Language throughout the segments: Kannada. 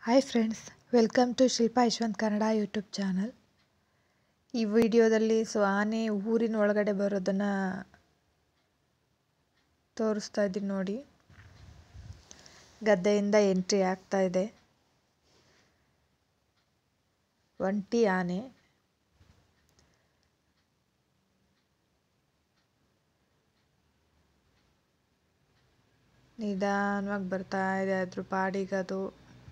hi friends welcome to Shilpa Yashavanth Kannada YouTube channel ಈ ವಿಡಿಯೋದಲ್ಲಿ ಸೊ ಆನೆ ಊರಿನ ಒಳಗಡೆ ಬರೋದನ್ನು ತೋರಿಸ್ತಾ ಇದ್ದೀನಿ ನೋಡಿ ಗದ್ದೆಯಿಂದ ಎಂಟ್ರಿ ಆಗ್ತಾ ಇದೆ ಒಂಟಿ ಆನೆ ನಿಧಾನವಾಗಿ ಬರ್ತಾ ಇದೆ ಅದ್ರ ಪಾಡಿಗದು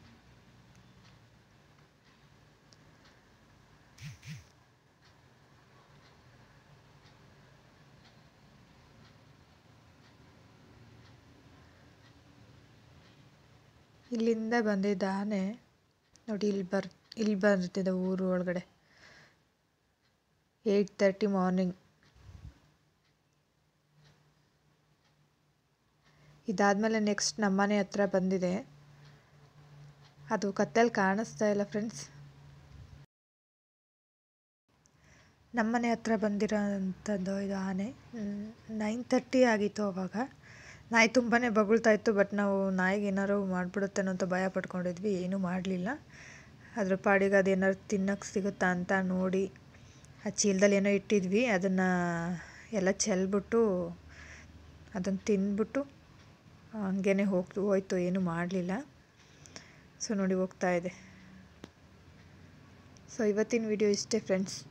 ಇಲ್ಲಿಂದ ಬಂದಿದ್ದ ಆನೆ ನೋಡಿ ಇಲ್ಲಿ ಬರ್ ಇಲ್ಲಿ ಬರ್ತಿದೆ ಊರು ಒಳಗಡೆ ಏಯ್ಟ್ ತರ್ಟಿ ಮಾರ್ನಿಂಗ್ ಇದಾದಮೇಲೆ ನೆಕ್ಸ್ಟ್ ನಮ್ಮನೆ ಹತ್ರ ಬಂದಿದೆ ಅದು ಕತ್ತಲ್ಲಿ ಕಾಣಿಸ್ತಾ ಇಲ್ಲ ಫ್ರೆಂಡ್ಸ್ ನಮ್ಮನೆ ಹತ್ರ ಬಂದಿರೋ ಅಂಥದ್ದು ಇದು ಆನೆ ನೈನ್ ತರ್ಟಿ ಆಗಿತ್ತು ಅವಾಗ ನಾಯಿ ತುಂಬಾ ಬೊಗಳ್ತಾ ಇತ್ತು ಬಟ್ ನಾವು ನಾಯಿಗೆ ಏನಾರು ಮಾಡಿಬಿಡುತ್ತೇನೋ ಅಂತ ಭಯ ಪಡ್ಕೊಂಡಿದ್ವಿ ಏನೂ ಮಾಡಲಿಲ್ಲ ಅದ್ರ ಪಾಡಿಗೆ ಅದು ಏನಾರು ತಿನ್ನೋಕ್ಕೆ ಸಿಗುತ್ತಾ ಅಂತ ನೋಡಿ ಆ ಚೀಲದಲ್ಲಿ ಏನೋ ಇಟ್ಟಿದ್ವಿ ಅದನ್ನು ಎಲ್ಲ ಚೆಲ್ಬಿಟ್ಟು ಅದನ್ನು ತಿಂದ್ಬಿಟ್ಟು ಹಂಗೇ ಹೋಗ್ತು ಹೋಯ್ತು ಏನೂ ಮಾಡಲಿಲ್ಲ ಸೊ ನೋಡಿ ಹೋಗ್ತಾ ಇದೆ ಸೊ ಇವತ್ತಿನ ವಿಡಿಯೋ ಇಷ್ಟೇ ಫ್ರೆಂಡ್ಸ್